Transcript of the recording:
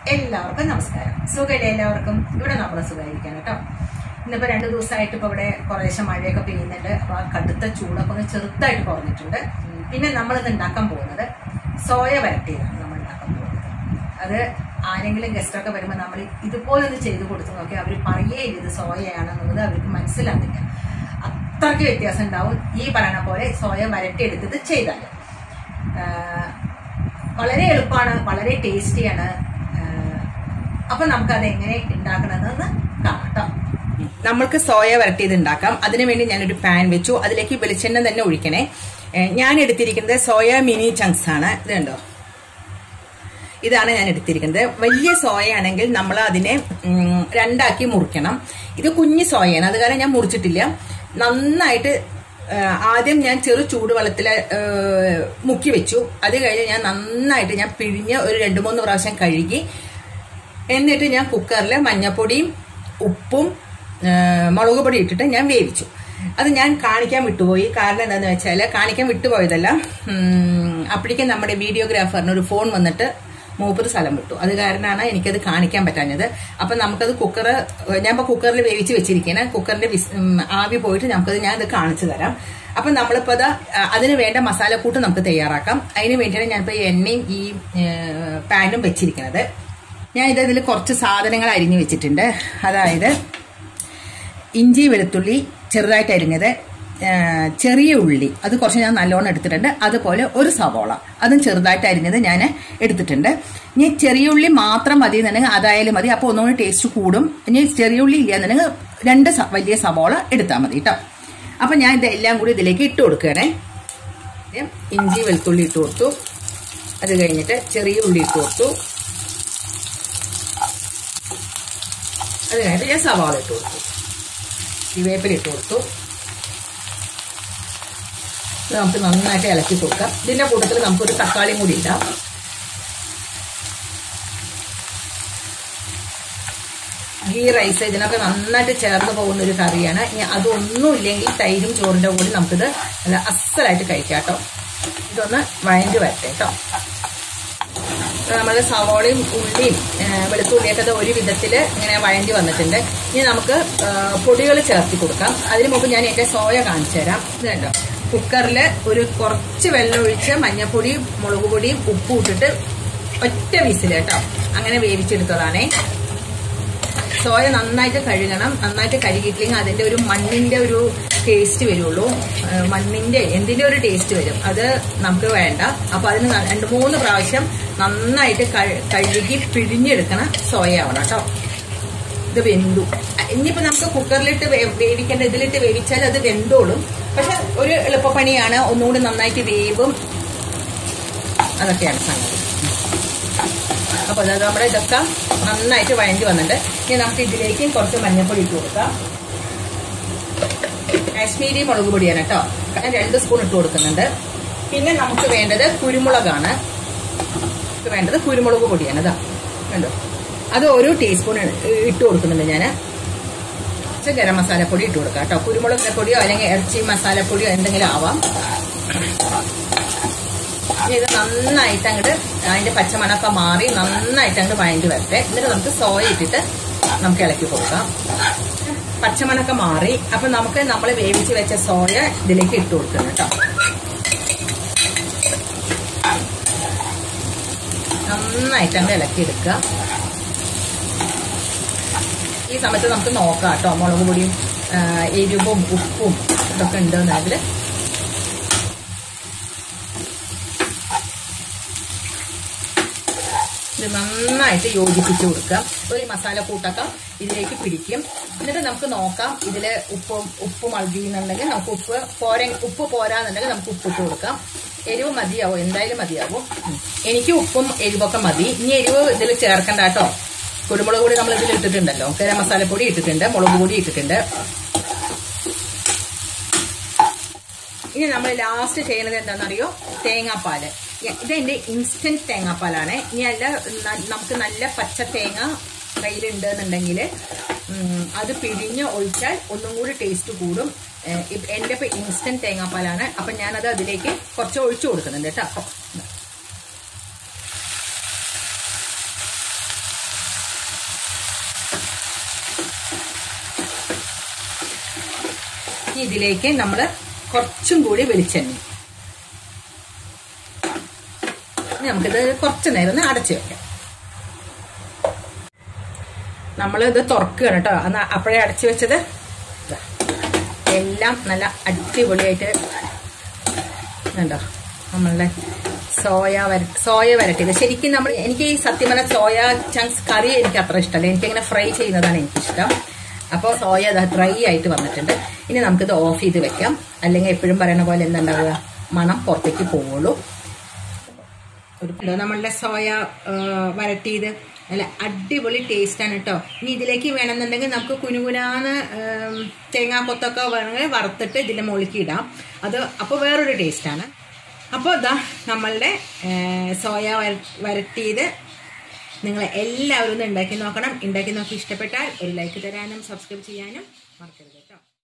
എല്ലാവർക്കും നമസ്കാരം സുഖമില്ല എല്ലാവർക്കും ഇവിടെ നമ്മൾ സുഖമായിരിക്കാൻ കേട്ടോ ഇന്നിപ്പോ രണ്ടു ദിവസമായിട്ട് ഇപ്പൊ ഇവിടെ കുറേശ്ശെ മഴയൊക്കെ പെയ്യുന്നുണ്ട് അപ്പൊ ആ കടുത്ത ചൂടൊക്കെ ഒന്ന് ചെറുതായിട്ട് കുറഞ്ഞിട്ടുണ്ട് ഉം, പിന്നെ നമ്മളിത് ഉണ്ടാക്കാൻ പോകുന്നത് സോയ വരട്ടിയതാണ് നമ്മൾ ഉണ്ടാക്കാൻ പോകുന്നത് അത് ആരെങ്കിലും ഗസ്റ്റൊക്കെ വരുമ്പോൾ നമ്മൾ ഇതുപോലെ ഒന്ന് ചെയ്ത് കൊടുത്തു നോക്കി അവർ പറയേ ഇല്ല ഇത് സോയയാണെന്നുള്ളത് അവർക്ക് മനസ്സിലാവില്ല അത്രയ്ക്ക് വ്യത്യാസം ഉണ്ടാവും ഈ പറയണ പോലെ സോയ വരട്ടിയെടുത്തത് ചെയ്താൽ വളരെ എളുപ്പമാണ് വളരെ ടേസ്റ്റിയാണ് അപ്പൊ നമുക്കത് എങ്ങനെ ഉണ്ടാക്കണമെന്ന് കാണാം ട്ടോ. നമ്മൾക്ക് സോയ വരട്ടിയത് ഉണ്ടാക്കാം അതിനുവേണ്ടി ഞാനൊരു പാൻ വെച്ചു അതിലേക്ക് വെളിച്ചെണ്ണ തന്നെ ഒഴിക്കണേ ഏ, ഞാൻ എടുത്തിരിക്കുന്നത് സോയ മിനി ചങ്ക്സ് ആണ് ഇത് കണ്ടോ ഇതാണ് ഞാൻ എടുത്തിരിക്കുന്നത് വലിയ സോയ ആണെങ്കിൽ നമ്മൾ അതിനെ ഉം, രണ്ടാക്കി മുറിക്കണം ഇത് കുഞ്ഞു സോയയാണ് അത് കാരണം ഞാൻ മുറിച്ചിട്ടില്ല നന്നായിട്ട് ആ, ആദ്യം ഞാൻ ചെറു ചൂടുവെള്ളത്തിൽ മുക്കി വെച്ചു അത് കഴിഞ്ഞ് ഞാൻ നന്നായിട്ട് ഞാൻ പിഴിഞ്ഞ് ഒരു രണ്ട് മൂന്ന് പ്രാവശ്യം കഴുകി എന്നിട്ട് ഞാൻ കുക്കറിൽ മഞ്ഞപ്പൊടിയും ഉപ്പും ആ, മുളക് പൊടി ഇട്ടിട്ട് ഞാൻ വേവിച്ചു അത് ഞാൻ കാണിക്കാൻ വിട്ടുപോയി കാരണം എന്താന്ന് വെച്ചാൽ കാണിക്കാൻ വിട്ടുപോയതല്ല ഉം, അപ്പോഴേക്കും നമ്മുടെ വീഡിയോഗ്രാഫറിന് ഒരു ഫോൺ വന്നിട്ട് മൂപ്പര് സ്ഥലം വിട്ടു അത് കാരണമാണ് എനിക്കത് കാണിക്കാൻ പറ്റാഞ്ഞത് അപ്പം നമുക്കത് കുക്കർ ഞാൻ ഇപ്പോൾ കുക്കറിൽ വേവിച്ച് വെച്ചിരിക്കുകയാണ് കുക്കറിന്റെ വിസ്- ഉം, ആവി പോയിട്ട് നമുക്കത് ഞാൻ ഇത് കാണിച്ചു തരാം അപ്പം നമ്മളിപ്പോൾ അത് അതിന് വേണ്ട മസാലക്കൂട്ട് നമുക്ക് തയ്യാറാക്കാം അതിന് വേണ്ടിയാണ് ഞാനിപ്പോൾ ഈ എണ്ണയും ഈ ഏ, പാനും വെച്ചിരിക്കുന്നത് ഞാൻ ഇത് ഇതിൽ കുറച്ച് സാധനങ്ങൾ അരിഞ്ഞു വെച്ചിട്ടുണ്ട് അതായത് ഇഞ്ചി വെളുത്തുള്ളി ചെറുതായിട്ട് അരിഞ്ഞത് ആ, ചെറിയ ഉള്ളി അത് കുറച്ച് ഞാൻ നല്ലോണം എടുത്തിട്ടുണ്ട് അതുപോലെ ഒരു സവോള അതും ചെറുതായിട്ട് അരിഞ്ഞത് ഞാൻ എടുത്തിട്ടുണ്ട് ഇനി ചെറിയ ഉള്ളി മാത്രം മതി എന്നുണ്ടെങ്കിൽ അതായാലും മതി അപ്പോൾ ഒന്നുകൂടി ടേസ്റ്റ് കൂടും ഇനി ചെറിയ ഉള്ളി ഇല്ല എന്നുണ്ടെങ്കിൽ രണ്ട് സ- വലിയ സവോള എടുത്താൽ മതി കേട്ടോ അപ്പം ഞാൻ ഇതെല്ലാം കൂടി ഇതിലേക്ക് ഇട്ട് കൊടുക്കുകയാണേ ആദ്യം ഇഞ്ചി വെളുത്തുള്ളി ഇട്ട് കൊടുത്തു അത് കഴിഞ്ഞിട്ട് ചെറിയ ഉള്ളി ഇട്ട് കൊടുത്തു അത് കഴിഞ്ഞിട്ട് ഞാൻ സവാള ഇട്ട് കൊടുത്തു കറിവേപ്പില ഇട്ട് കൊടുത്തു ഇത് നമുക്ക് നന്നായിട്ട് ഇളക്കി കൊടുക്കാം ഇതിന്റെ കൂട്ടത്തിൽ നമുക്കൊരു തക്കാളിയും കൂടി ഇടാം ഈ റൈസ് ഇതിനൊക്കെ നന്നായിട്ട് ചേർന്ന് പോകുന്ന ഒരു കറിയാണ് ഇനി അതൊന്നും ഇല്ലെങ്കിൽ തൈരും ചോറിന്റെ കൂടി നമുക്കിത് നല്ല അസലായിട്ട് കഴിക്കാം കേട്ടോ ഇതൊന്ന് വഴഞ്ഞു വരട്ടെ കേട്ടോ നമ്മൾ സവോളയും ഉള്ളിയും വെളുത്തുള്ളിയൊക്കെ ഇത് ഒരു വിധത്തിൽ ഇങ്ങനെ വഴണ്ടി വന്നിട്ടുണ്ട് ഇനി നമുക്ക് പൊടികൾ ചേർത്തി കൊടുക്കാം അതിന് മുമ്പ് ഞാൻ എന്റെ സോയ കാണിച്ചു തരാം ഇത് കണ്ടോ കുക്കറിൽ ഒരു കുറച്ച് വെള്ളം ഒഴിച്ച് മഞ്ഞപ്പൊടിയും മുളക് പൊടിയും ഉപ്പും ഇട്ടിട്ട് ഒറ്റ വിസിൽ കേട്ടോ അങ്ങനെ വേവിച്ചെടുത്തതാണേ സോയ നന്നായിട്ട് കഴുകണം നന്നായിട്ട് കഴുകിയിട്ടില്ലെങ്കിൽ അതിന്റെ ഒരു മണ്ണിന്റെ ഒരു ടേസ്റ്റ് വരുള്ളൂ ഏഹ് മണ്ണിന്റെ എന്തിന്റെ ഒരു ടേസ്റ്റ് വരും അത് നമുക്ക് വേണ്ട അപ്പൊ അതിന് ന- രണ്ട് മൂന്ന് പ്രാവശ്യം നന്നായിട്ട് കഴു- കഴുകി പിഴിഞ്ഞെടുക്കണ സോയ ആവണം കേട്ടോ ഇത് വെന്തു ഇനിയിപ്പോ നമുക്ക് കുക്കറിലിട്ട് വേ- വേവിക്കേണ്ട ഇതിലിട്ട് വേവിച്ചാൽ അത് വെന്തോളും പക്ഷെ ഒരു എളുപ്പപ്പണിയാണ് ഒന്നുകൂടി നന്നായിട്ട് വേവും അതൊക്കെയാണ് സംഗതി അപ്പൊ അത് നമ്മുടെ ഇതൊക്കെ നന്നായിട്ട് വഴഞ്ഞു വന്നിട്ടുണ്ട് ഇനി നമുക്ക് ഇതിലേക്ക് കുറച്ച് മഞ്ഞൾപ്പൊടി ഇട്ട് കൊടുക്കാം കാശ്മീരി മുളക് പൊടിയാണ് കേട്ടോ ഞാൻ രണ്ട് സ്പൂൺ ഇട്ട് കൊടുക്കുന്നുണ്ട് പിന്നെ നമുക്ക് വേണ്ടത് കുരുമുളകാണ് നമുക്ക് വേണ്ടത് കുരുമുളക് പൊടിയാണ് ഇതാ കണ്ടോ അത് ഒരു ടീസ്പൂൺ ഇട്ട് കൊടുക്കുന്നുണ്ട് ഞാൻ കുറച്ച് ഗരം മസാലപ്പൊടി ഇട്ട് കൊടുക്കാം കേട്ടോ കുരുമുളക് പൊടിയോ അല്ലെങ്കിൽ ഇറച്ചി മസാലപ്പൊടിയോ എന്തെങ്കിലും ആവാം ഇനി ഇത് നന്നായിട്ട് അങ്ങോട്ട് അതിന്റെ പച്ചമണൊക്കെ മാറി നന്നായിട്ട് അങ്ങോട്ട് വഴണ്ടി വരട്ടെ എന്നിട്ട് നമുക്ക് സോയ ഇട്ടിട്ട് നമുക്ക് ഇളക്കി കൊടുക്കാം പച്ചമണൊക്കെ മാറി അപ്പൊ നമുക്ക് നമ്മൾ വേവിച്ച് വെച്ച സോയ ഇതിലേക്ക് ഇട്ട് കൊടുക്കണം കേട്ടോ നന്നായിട്ട് അങ്ങ് ഇളക്കി എടുക്കുക ഈ സമയത്ത് നമുക്ക് നോക്കാം കേട്ടോ മുളക് പൊടിയും ആ, എരിവും ഉപ്പും ഇതൊക്കെ ഉണ്ടെന്നുണ്ടെങ്കിൽ ഇത് നന്നായിട്ട് യോജിപ്പിച്ച് കൊടുക്കുക ഒരു മസാല കൂട്ടൊക്കെ ഇതിലേക്ക് പിടിക്കും എന്നിട്ട് നമുക്ക് നോക്കാം ഇതില് ഉപ്പ് ഉപ്പ് മതിയെന്നുണ്ടെങ്കിൽ നമുക്ക് ഉപ്പ് പോര ഉപ്പ് പോരാന്നുണ്ടെങ്കിൽ നമുക്ക് ഉപ്പ് ഇട്ട് കൊടുക്കാം എരിവ് മതിയാവും എന്തായാലും മതിയാവും ഉം. എനിക്ക് ഉപ്പും എരിവൊക്കെ മതി ഇനി എരിവ് ഇതിൽ ചേർക്കണ്ട കേട്ടോ കുരുമുളക് പൊടി നമ്മൾ ഇതിൽ ഇട്ടിട്ടുണ്ടല്ലോ ഗരം മസാലപ്പൊടി ഇട്ടിട്ടുണ്ട് മുളക് പൊടി ഇട്ടിട്ടുണ്ട് ഇനി നമ്മൾ ലാസ്റ്റ് ചെയ്യുന്നത് എന്താണെന്നറിയോ തേങ്ങാപ്പാല് ഇതെന്റെ ഇൻസ്റ്റന്റ് തേങ്ങാപ്പാലാണ് ഇനി അല്ല ന- നമുക്ക് നല്ല പച്ച തേങ്ങ കയ്യിലുണ്ട് എന്നുണ്ടെങ്കിൽ അത് പിഴിഞ്ഞ് ഒഴിച്ചാൽ ഒന്നും കൂടി ടേസ്റ്റ് കൂടും ഏഹ് ഇപ്പ- എന്റെ ഇപ്പൊ ഇൻസ്റ്റന്റ് തേങ്ങാപ്പാലാണ് അപ്പൊ ഞാനത് അതിലേക്ക് കുറച്ച് ഒഴിച്ചു കൊടുക്കുന്നുണ്ട് കേട്ടോ ഇനി ഇതിലേക്ക് നമ്മൾ കുറച്ചും കൂടി വെളിച്ചെണ്ണ ഇനി നമുക്കിത് കുറച്ച് നേരം ഒന്ന് അടച്ചു വെക്കാം നമ്മൾ ഇത് തുറക്കുകയാണ് കേട്ടോ അന്ന് അപ്പോഴേ അടച്ചു വെച്ചത് ഇതാ. എല്ലാം നല്ല അടിപൊളിയായിട്ട് കണ്ടോ നമ്മളുടെ സോയ വര സോയ വരട്ടിയത് ശരിക്കും നമ്മൾ എനിക്ക് ഈ സത്യം പറഞ്ഞ സോയ ചങ്ക്സ് കറി എനിക്ക് അത്ര ഇഷ്ടമല്ല എനിക്കിങ്ങനെ ഫ്രൈ ചെയ്യുന്നതാണ് എനിക്കിഷ്ടം അപ്പോൾ സോയ അത് ഡ്രൈ ആയിട്ട് വന്നിട്ടുണ്ട് ഇനി നമുക്കിത് ഓഫ് ചെയ്ത് വെക്കാം അല്ലെങ്കിൽ എപ്പോഴും പറയുന്ന പോലെ എന്തുണ്ടാവുക മണം പുറത്തേക്ക് പോവുള്ളൂ ഒരു കിലോ നമ്മളുടെ സോയ ആ, വരട്ടിയത് നല്ല അടിപൊളി ടേസ്റ്റ് ആണ് കേട്ടോ ഇനി ഇതിലേക്ക് വേണമെന്നുണ്ടെങ്കിൽ നമുക്ക് കുനുകുനാന്ന് ഉം, തേങ്ങാക്കൊത്തൊക്കെ വേണമെങ്കിൽ വറുത്തിട്ട് ഇതിന്റെ മുകളിലേക്ക് ഇടാം അത് അപ്പോൾ വേറൊരു ടേസ്റ്റ് ആണ് അപ്പോൾ ഇതാ നമ്മളുടെ ഏ, സോയ വര- വരട്ടിയത് നിങ്ങൾ എല്ലാവരും ഒന്ന് ഉണ്ടാക്കി നോക്കണം ഉണ്ടാക്കി നോക്കി ഇഷ്ടപ്പെട്ടാൽ ഒരു ലൈക്ക് തരാനും സബ്സ്ക്രൈബ് ചെയ്യാനും മറക്കരുത് കേട്ടോ